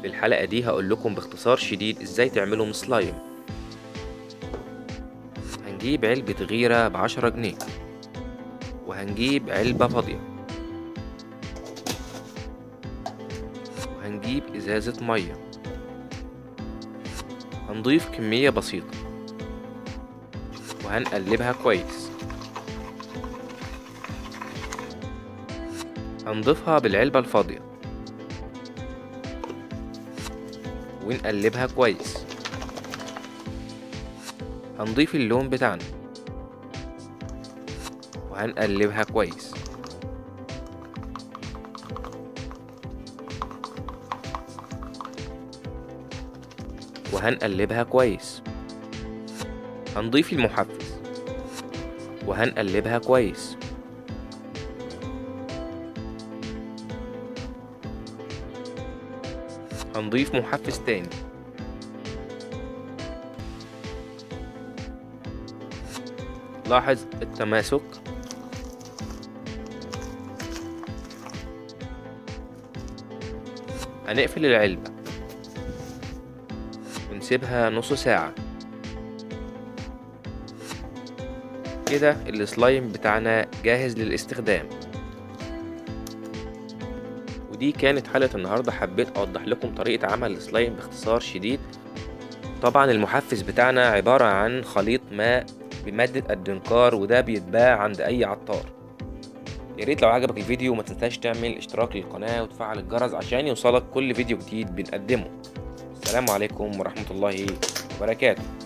في الحلقة دي هقول لكم باختصار شديد ازاي تعملوا سلايم هنجيب علبة غيرة بعشرة جنيه وهنجيب علبة فاضية وهنجيب ازازة مية هنضيف كمية بسيطة وهنقلبها كويس هنضيفها بالعلبة الفاضية ونقلبها كويس هنضيف اللون بتاعنا وهنقلبها كويس وهنقلبها كويس هنضيف المحفز وهنقلبها كويس هنضيف محفز تاني لاحظ التماسك هنقفل العلبة ونسيبها نص ساعة كده السلايم بتاعنا جاهز للاستخدام ودي كانت حلقة النهاردة حبيت أوضح لكم طريقة عمل السلايم باختصار شديد طبعا المحفز بتاعنا عبارة عن خليط ماء بمادة الدنكار وده بيتباع عند أي عطار ياريت لو عجبك الفيديو ما تنساش تعمل اشتراك للقناة وتفعل الجرس عشان يوصلك كل فيديو جديد بنقدمه السلام عليكم ورحمة الله وبركاته